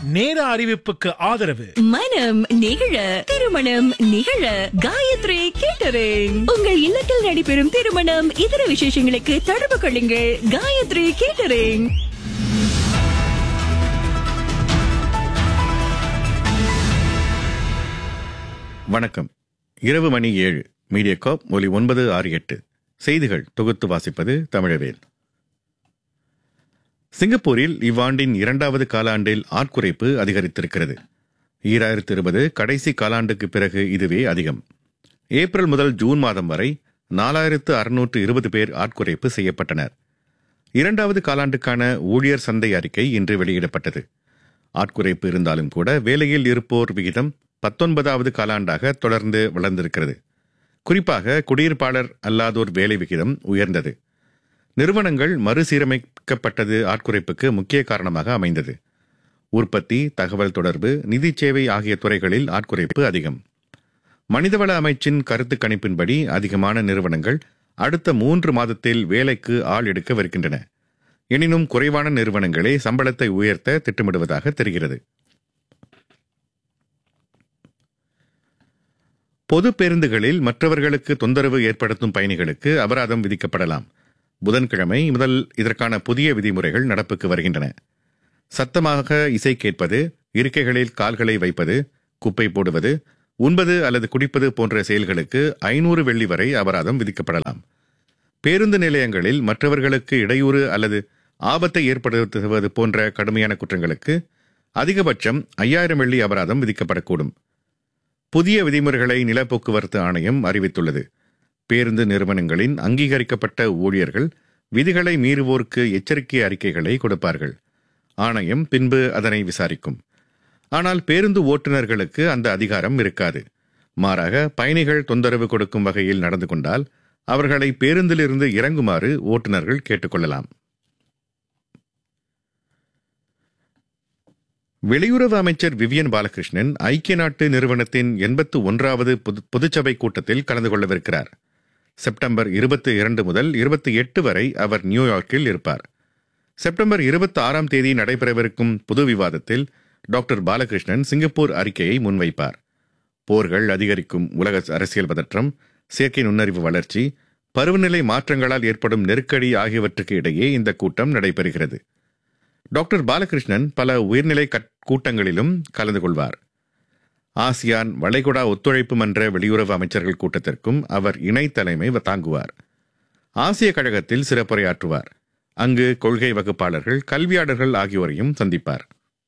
நேர அறிவிப்புக்கு ஆதரவு மனம் நிகழ திருமணம் நிகழ காயத்ரி கேட்டரிங் உங்கள் இல்லத்தில் நடைபெறும் திருமணம் இதர விசேஷங்களுக்கு தொடர்பு கொள்ளுங்கள் காயத்ரி கேட்டரிங் வணக்கம் இரவு மணி ஏழு மீடியா காப் ஒலி ஒன்பது ஆறு எட்டு செய்திகள் தொகுத்து வாசிப்பது தமிழவேல் சிங்கப்பூரில் இவ்வாண்டின் இரண்டாவது காலாண்டில் ஆட்குறைப்பு அதிகரித்திருக்கிறது ஈராயிரத்தி இருபது கடைசி காலாண்டுக்கு பிறகு இதுவே அதிகம் ஏப்ரல் முதல் ஜூன் மாதம் வரை நாலாயிரத்து அறுநூற்று இருபது பேர் ஆட்குறைப்பு செய்யப்பட்டனர் இரண்டாவது காலாண்டுக்கான ஊழியர் சந்தை அறிக்கை இன்று வெளியிடப்பட்டது ஆட்குறைப்பு இருந்தாலும் கூட வேலையில் இருப்போர் விகிதம் பத்தொன்பதாவது காலாண்டாக தொடர்ந்து வளர்ந்திருக்கிறது குறிப்பாக குடியிருப்பாளர் அல்லாதோர் வேலை விகிதம் உயர்ந்தது நிறுவனங்கள் மறுசீரமைக்கப்பட்டது ஆட்குறைப்புக்கு முக்கிய காரணமாக அமைந்தது உற்பத்தி தகவல் தொடர்பு நிதி சேவை ஆகிய துறைகளில் ஆட்குறைப்பு அதிகம் மனிதவள அமைச்சின் கருத்து கணிப்பின்படி அதிகமான நிறுவனங்கள் அடுத்த மூன்று மாதத்தில் வேலைக்கு ஆள் எடுக்கவிருக்கின்றன எனினும் குறைவான நிறுவனங்களே சம்பளத்தை உயர்த்த திட்டமிடுவதாக தெரிகிறது பொது பேருந்துகளில் மற்றவர்களுக்கு தொந்தரவு ஏற்படுத்தும் பயணிகளுக்கு அபராதம் விதிக்கப்படலாம் புதன்கிழமை முதல் இதற்கான புதிய விதிமுறைகள் நடப்புக்கு வருகின்றன சத்தமாக இசை கேட்பது இருக்கைகளில் கால்களை வைப்பது குப்பை போடுவது உண்பது அல்லது குடிப்பது போன்ற செயல்களுக்கு ஐநூறு வெள்ளி வரை அபராதம் விதிக்கப்படலாம் பேருந்து நிலையங்களில் மற்றவர்களுக்கு இடையூறு அல்லது ஆபத்தை ஏற்படுத்துவது போன்ற கடுமையான குற்றங்களுக்கு அதிகபட்சம் ஐயாயிரம் வெள்ளி அபராதம் விதிக்கப்படக்கூடும் புதிய விதிமுறைகளை நிலப்போக்குவரத்து ஆணையம் அறிவித்துள்ளது பேருந்து நிறுவனங்களின் அங்கீகரிக்கப்பட்ட ஊழியர்கள் விதிகளை மீறுவோருக்கு எச்சரிக்கை அறிக்கைகளை கொடுப்பார்கள் ஆணையம் பின்பு அதனை விசாரிக்கும் ஆனால் பேருந்து ஓட்டுநர்களுக்கு அந்த அதிகாரம் இருக்காது மாறாக பயணிகள் தொந்தரவு கொடுக்கும் வகையில் நடந்து கொண்டால் அவர்களை பேருந்திலிருந்து இறங்குமாறு ஓட்டுநர்கள் கேட்டுக்கொள்ளலாம் வெளியுறவு அமைச்சர் விவியன் பாலகிருஷ்ணன் ஐக்கிய நாட்டு நிறுவனத்தின் எண்பத்து ஒன்றாவது பொது பொதுச்சபை கூட்டத்தில் கலந்து கொள்ளவிருக்கிறார் செப்டம்பர் இருபத்தி இரண்டு முதல் இருபத்தி எட்டு வரை அவர் நியூயார்க்கில் இருப்பார் செப்டம்பர் இருபத்தி ஆறாம் தேதி நடைபெறவிருக்கும் பொது விவாதத்தில் டாக்டர் பாலகிருஷ்ணன் சிங்கப்பூர் அறிக்கையை முன்வைப்பார் போர்கள் அதிகரிக்கும் உலக அரசியல் பதற்றம் செயற்கை நுண்ணறிவு வளர்ச்சி பருவநிலை மாற்றங்களால் ஏற்படும் நெருக்கடி ஆகியவற்றுக்கு இடையே இந்த கூட்டம் நடைபெறுகிறது டாக்டர் பாலகிருஷ்ணன் பல உயர்நிலை கூட்டங்களிலும் கலந்து கொள்வார் ஆசியான் வளைகுடா ஒத்துழைப்பு மன்ற வெளியுறவு அமைச்சர்கள் கூட்டத்திற்கும் அவர் இணை தலைமை தாங்குவார் ஆசிய கழகத்தில் சிறப்புரையாற்றுவார் அங்கு கொள்கை வகுப்பாளர்கள் கல்வியாளர்கள் ஆகியோரையும் சந்திப்பார்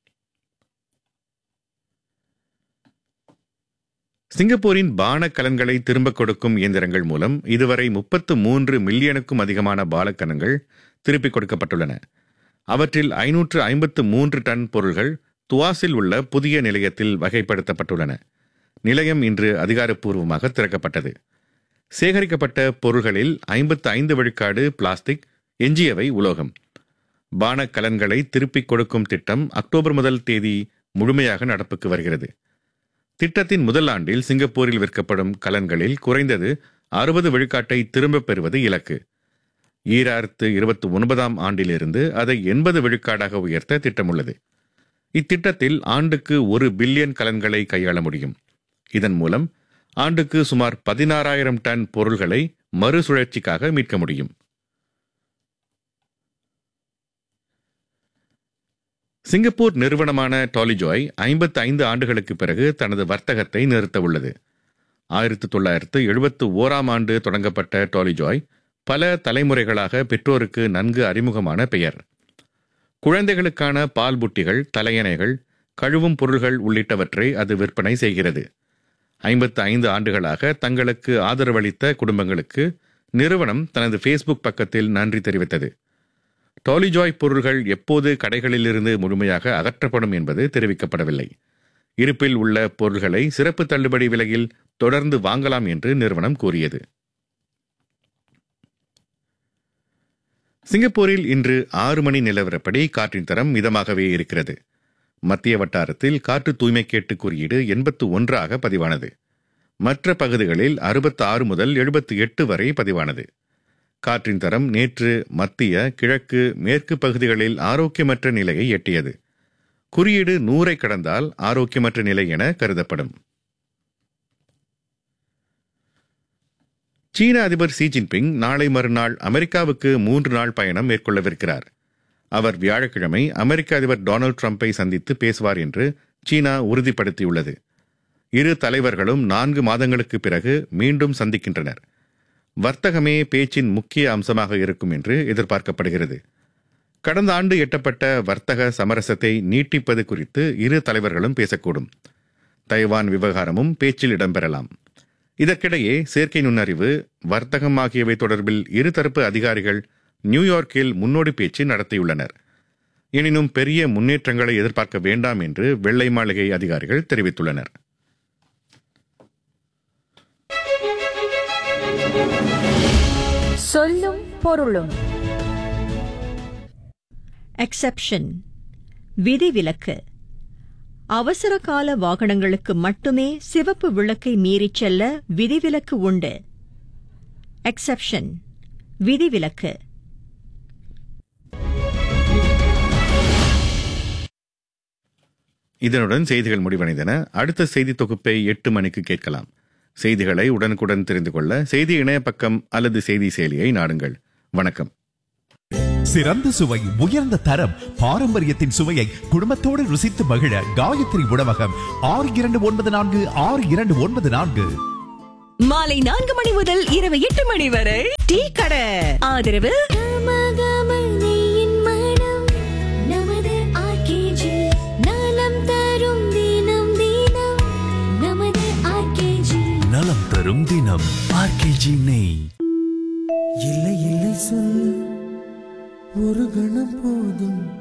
சிங்கப்பூரின் பான கலன்களை திரும்பக் கொடுக்கும் இயந்திரங்கள் மூலம் இதுவரை முப்பத்து மூன்று மில்லியனுக்கும் அதிகமான பாலக்கலன்கள் திருப்பிக் கொடுக்கப்பட்டுள்ளன அவற்றில் ஐநூற்று ஐம்பத்து மூன்று டன் பொருள்கள் துவாசில் உள்ள புதிய நிலையத்தில் வகைப்படுத்தப்பட்டுள்ளன நிலையம் இன்று அதிகாரப்பூர்வமாக திறக்கப்பட்டது சேகரிக்கப்பட்ட பொருள்களில் ஐம்பத்து ஐந்து விழுக்காடு பிளாஸ்டிக் எஞ்சியவை உலோகம் பானக்கலன்களை திருப்பிக் கொடுக்கும் திட்டம் அக்டோபர் முதல் தேதி முழுமையாக நடப்புக்கு வருகிறது திட்டத்தின் முதல் ஆண்டில் சிங்கப்பூரில் விற்கப்படும் கலன்களில் குறைந்தது அறுபது விழுக்காட்டை திரும்பப் பெறுவது இலக்கு ஈராயிரத்து இருபத்தி ஒன்பதாம் ஆண்டிலிருந்து அதை எண்பது விழுக்காடாக உயர்த்த திட்டமுள்ளது இத்திட்டத்தில் ஆண்டுக்கு ஒரு பில்லியன் கலன்களை கையாள முடியும் இதன் மூலம் ஆண்டுக்கு சுமார் பதினாறாயிரம் டன் பொருள்களை மறுசுழற்சிக்காக மீட்க முடியும் சிங்கப்பூர் நிறுவனமான டாலிஜாய் ஐம்பத்து ஐந்து ஆண்டுகளுக்கு பிறகு தனது வர்த்தகத்தை நிறுத்த உள்ளது ஆயிரத்தி தொள்ளாயிரத்து எழுபத்து ஓராம் ஆண்டு தொடங்கப்பட்ட டாலிஜாய் பல தலைமுறைகளாக பெற்றோருக்கு நன்கு அறிமுகமான பெயர் குழந்தைகளுக்கான பால் புட்டிகள் தலையணைகள் கழுவும் பொருள்கள் உள்ளிட்டவற்றை அது விற்பனை செய்கிறது ஐம்பத்து ஐந்து ஆண்டுகளாக தங்களுக்கு ஆதரவளித்த குடும்பங்களுக்கு நிறுவனம் தனது ஃபேஸ்புக் பக்கத்தில் நன்றி தெரிவித்தது டாலிஜாய் பொருள்கள் எப்போது கடைகளிலிருந்து முழுமையாக அகற்றப்படும் என்பது தெரிவிக்கப்படவில்லை இருப்பில் உள்ள பொருள்களை சிறப்பு தள்ளுபடி விலையில் தொடர்ந்து வாங்கலாம் என்று நிறுவனம் கூறியது சிங்கப்பூரில் இன்று ஆறு மணி நிலவரப்படி காற்றின் தரம் மிதமாகவே இருக்கிறது மத்திய வட்டாரத்தில் காற்று தூய்மை கேட்டு குறியீடு எண்பத்து ஒன்றாக பதிவானது மற்ற பகுதிகளில் அறுபத்தி ஆறு முதல் எழுபத்தி எட்டு வரை பதிவானது காற்றின் தரம் நேற்று மத்திய கிழக்கு மேற்கு பகுதிகளில் ஆரோக்கியமற்ற நிலையை எட்டியது குறியீடு நூறை கடந்தால் ஆரோக்கியமற்ற நிலை என கருதப்படும் சீன அதிபர் ஷி ஜின்பிங் நாளை மறுநாள் அமெரிக்காவுக்கு மூன்று நாள் பயணம் மேற்கொள்ளவிருக்கிறார் அவர் வியாழக்கிழமை அமெரிக்க அதிபர் டொனால்டு ட்ரம்பை சந்தித்து பேசுவார் என்று சீனா உறுதிப்படுத்தியுள்ளது இரு தலைவர்களும் நான்கு மாதங்களுக்கு பிறகு மீண்டும் சந்திக்கின்றனர் வர்த்தகமே பேச்சின் முக்கிய அம்சமாக இருக்கும் என்று எதிர்பார்க்கப்படுகிறது கடந்த ஆண்டு எட்டப்பட்ட வர்த்தக சமரசத்தை நீட்டிப்பது குறித்து இரு தலைவர்களும் பேசக்கூடும் தைவான் விவகாரமும் பேச்சில் இடம்பெறலாம் இதற்கிடையே செயற்கை நுண்ணறிவு வர்த்தகம் ஆகியவை தொடர்பில் இருதரப்பு அதிகாரிகள் நியூயார்க்கில் முன்னோடி பேச்சு நடத்தியுள்ளனர் எனினும் பெரிய முன்னேற்றங்களை எதிர்பார்க்க வேண்டாம் என்று வெள்ளை மாளிகை அதிகாரிகள் தெரிவித்துள்ளனர் சொல்லும் பொருளும் எக்ஸெப்ஷன் விதிவிலக்கு அவசர கால வாகனங்களுக்கு மட்டுமே சிவப்பு விளக்கை மீறிச் செல்ல விதிவிலக்கு உண்டு எக்ஸெப்ஷன் விதிவிலக்கு இதனுடன் செய்திகள் முடிவடைந்தன அடுத்த செய்தி தொகுப்பை எட்டு மணிக்கு கேட்கலாம் செய்திகளை உடனுக்குடன் தெரிந்து கொள்ள செய்தி இணைய பக்கம் அல்லது செய்தி செயலியை நாடுங்கள் வணக்கம் சிறந்த சுவை உயர்ந்த தரம் பாரம்பரியத்தின் சுவையை குடும்பத்தோடு ருசித்து மகிழ காயத்ரி உணவகம் ஆறு இரண்டு ஒன்பது நான்கு ஆறு இரண்டு ஒன்பது நான்கு மாலை நான்கு மணி முதல் இரவு எட்டு மணி வரை டீ கடை ஆதரவு கமகமனையின் மனம் நமது RKG. நலம் தரும் தினம் தினம் நமது RKG. நலம் தரும் தினம் ஆர்கேஜி நெய் இல்லை இல்லை சொல் ஒரு கணம் போதும்